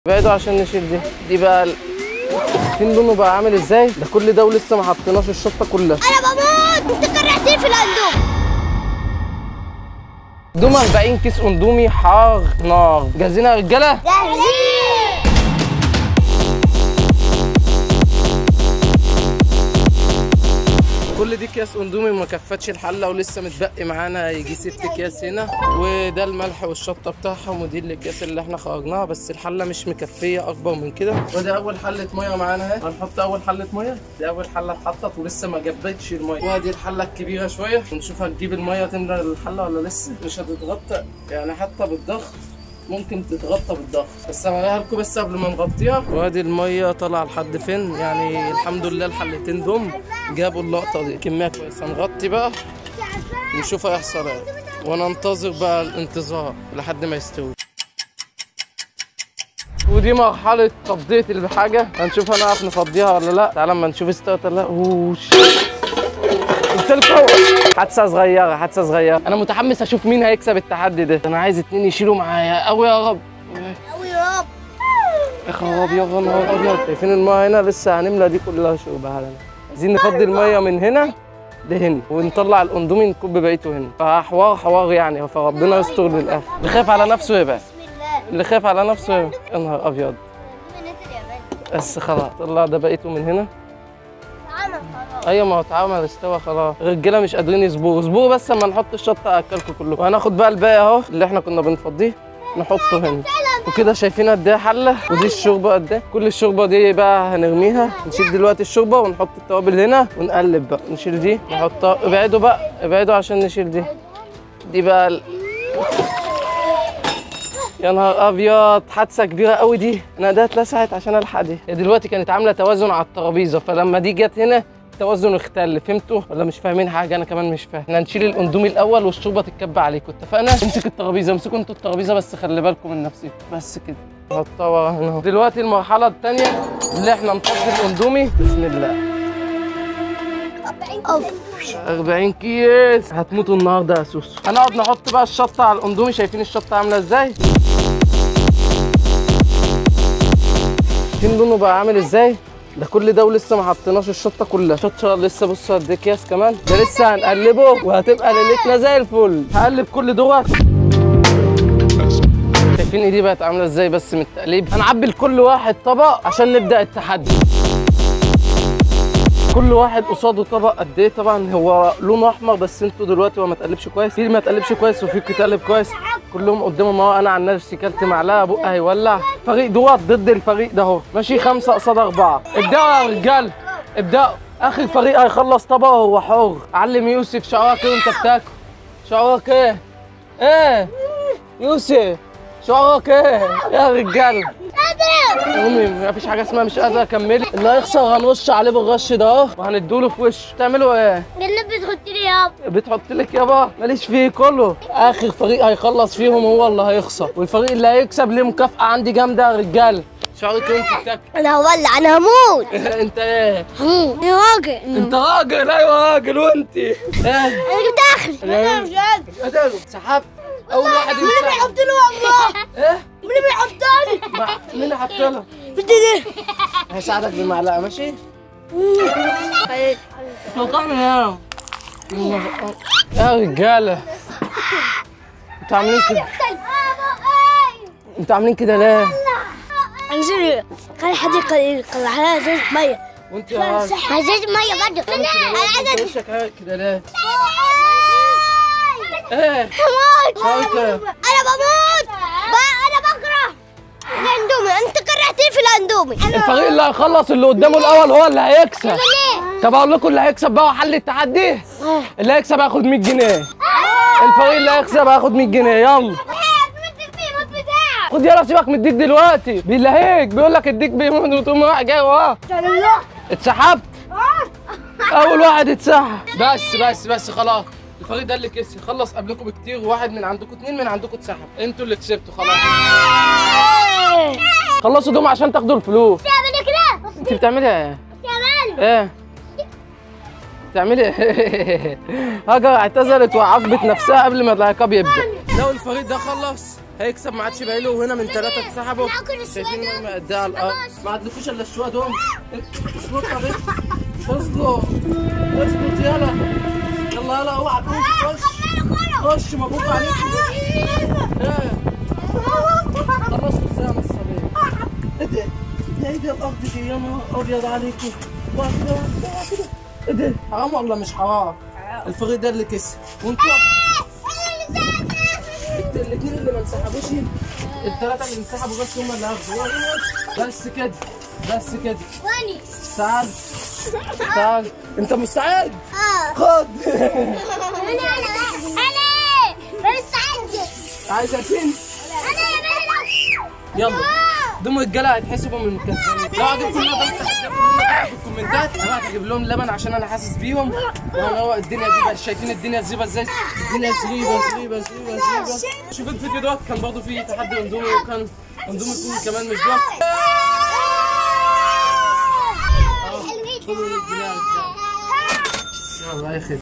بعدوا عشان نشيل دي دي بقى ال... فين لونه بقى عامل ازاي ده كل ده ولسه ما حطيناش الشطه كلها انا بموت انت كرهتني في الاندوم دوم 40 كيس اندومي حار نار جاهزين يا رجاله جاهزين كل دي اكياس اندومي ما كفتش الحله ولسه متبقي معانا يجي ست اكياس هنا وده الملح والشطه بتاعهم ودي الاكياس اللي احنا خرجناها بس الحله مش مكفيه اكبر من كده وده اول حله ميه معانا اهي هنحط اول حله ميه دي اول حله اتحطت ولسه ما جبتش الميه وادي الحله الكبيره شويه نشوف هتجيب الميه تملى الحله ولا لسه مش هتتغطى يعني حتى بالضغط ممكن تتغطى بالضغط بس هوريها لكم بس قبل ما نغطيها وادي الميه طالعه لحد فين يعني الحمد لله الحلتين دول جابوا اللقطه دي كميه كويسه نغطي بقى نشوف هيحصل ايه وننتظر بقى الانتظار لحد ما يستوي ودي مرحلة تفضية الحاجة هنشوف هنعرف نفضيها ولا لا تعالى اما نشوف استوت ولا لا اوش قلت لكم حادثة صغيرة حادثة صغيرة أنا متحمس أشوف مين هيكسب التحدي ده أنا عايز اتنين يشيلوا معايا أوي يا رب قوي يا رب يا خراب يا نهار أبيض شايفين المايه هنا لسه هنملى دي كلها شرب هلا عايزين نفضي المايه من هنا لهنا ونطلع الاندومي نكب بقيته هنا فحوار حوار يعني فربنا يستر للاخر اللي خايف على نفسه يبقى بسم الله اللي خايف على نفسه يبقى يا نهار ابيض من اليابان بس خلاص طلع ده بقيته من هنا تعالى خلاص ايوه ما هو اتعمل استوى خلاص الرجاله مش قادرين يصبروا اصبروا بس اما نحط الشطه اكلكم كلكم وهناخد بقى الباقي اهو اللي احنا كنا بنفضيه نحطه هنا وكده شايفين قد ايه حله ودي الشوربه قد ايه كل الشوربه دي بقى هنرميها نشيل دلوقتي الشوربه ونحط التوابل هنا ونقلب بقى نشيل دي نحطها ابعدوا بقى ابعدوا عشان نشيل دي دي بقى ال... يا نهار ابيض حادثه كبيره قوي دي انا ده اتلسعت عشان الحق دي هي دلوقتي كانت عامله توازن على الترابيزه فلما دي جت هنا التوازن اختل فهمتوا ولا مش فاهمين حاجه انا كمان مش فاهم احنا هنشيل الاندومي الاول والشوربه تتكب عليكم اتفقنا امسك الترابيزه امسكوا انتوا الترابيزه بس خلي بالكم من نفسكم بس كده نحطها ورا هنا اهو. دلوقتي المرحله الثانيه اللي احنا نفضي الاندومي بسم الله اوف 40 كيس هتموتوا النهارده يا سوسو هنقعد نحط بقى الشطه على الاندومي شايفين الشطه عامله ازاي شايفين لونه بقى عامل ازاي ده كل ده ولسه ما حطيناش الشطه كلها الشطه لسه بصوا قد ايه اكياس كمان ده لسه هنقلبه وهتبقى ليلتنا زي الفل هقلب كل دوت شايفين ايدي بقت عامله ازاي بس من التقليب هنعبي لكل واحد طبق عشان نبدا التحدي كل واحد قصاده طبق قد ايه طبعا هو لونه احمر بس انتوا دلوقتي هو ما تقلبش كويس في ما تقلبش كويس وفي تقلب كويس كلهم قدامهم اهو انا عن نفسي كلت معلقه بقى هيولع فريق دوت ضد الفريق ده اهو ماشي خمسه قصاد اربعه ابداوا يا رجال ابداوا اخر فريق هيخلص طبقه هو حر علم يوسف شعورك ايه وانت بتاكل شعورك ايه ايه يوسف شعورك ايه يا رجال امي مفيش حاجه اسمها مش قادره اكمل اللي هيخسر هنرش عليه بالرش ده اهو وهنديله في وشه تعملوا ايه جنب بتحط لي يابا بتحط لك يابا ماليش فيه كله اخر فريق هيخلص فيهم هو اللي هيخسر والفريق اللي هيكسب ليه مكافاه عندي جامده يا رجاله شعرك إيه وانت بتاكل انا هولع انا هموت انت ايه هموت يا راجل انت راجل ايوه راجل وانت ايه انا جبت اخري انا مش قادر قادر سحبت اول واحد مين اللي ينسحب. بيحط لي والله ايه مين اللي بيحط لي مع- مين حط لها انت ده هساعدك بالمعلقه ماشي توقعني يا يا رجاله انتوا عاملين كده انتوا عاملين كده ليه؟ انزلي خلي حد يقلع عليها ازازه ميه وانت يا راجل ازازه ميه برضه انا عايزه وشك هيك كده ليه؟ ايه؟ هموت شايف ايه؟ انا بموت بقى انا بكره الاندومي انت كرهتني في الاندومي الفريق اللي هيخلص اللي قدامه الاول هو اللي هيكسب ليه؟ طب اقول لكم اللي هيكسب بقى حل التحدي اللي هيكسب هياخد 100 جنيه الفريق اللي هيكسب هياخد 100 جنيه يلا خد يلا سيبك من الديك دلوقتي بيلهيك بيقول لك الديك بيموت وتقوم رايح جاي وراه اتسحبت اول واحد اتسحب بس بس بس خلاص الفريق ده اللي كسب خلص قبلكم بكتير واحد من عندكم اتنين من عندكم اتسحب انتوا اللي كسبتوا خلاص خلصوا دوم عشان تاخدوا الفلوس تعمل كده انت بتعملي ايه تعمل ايه بتعملي ايه هاجر اعتزلت وعاقبت نفسها قبل ما العقاب يبدا لو الفريق ده خلص هيكسب ما عادش باين له وهنا من ثلاثه اتسحبوا ناكل الشوية شايفين دول. هم قد ايه على الارض ما عندكوش الا الشويه دول اصبر يا بنت اصبر اصبر يلا يلا يلا اوعى تخش خش خش مبروك عليك ايه خلاص قدام الصبي ايه ده ايه ده الارض دي يا نهار ابيض عليكم واحده واحده واحده ايه ده حرام ولا مش حرام الفريق ده اللي كسب وانتوا الاثنين اللي ما انسحبوش الثلاثه اللي انسحبوا بس هم اللي هاخدوا بس كده بس كده واني تعال تعال انت مستعد اه خد انا انا انا مستعد عايز اتين انا يا بلد يلا دول رجاله هيتحسبوا من الكسبانين لو عجبكم اللعبه انت في الكومنتات انا هجيب لهم لبن عشان انا حاسس بيهم وانا هو الدنيا دي بقى شايفين الدنيا زريبه ازاي الدنيا زريبه زريبه زريبه زريبه شوف الفيديو دوت كان برضه فيه تحدي اندومي وكان اندومي يكون كمان مش دوت خدوا الجنيه يا رجالة. يلا يا اخي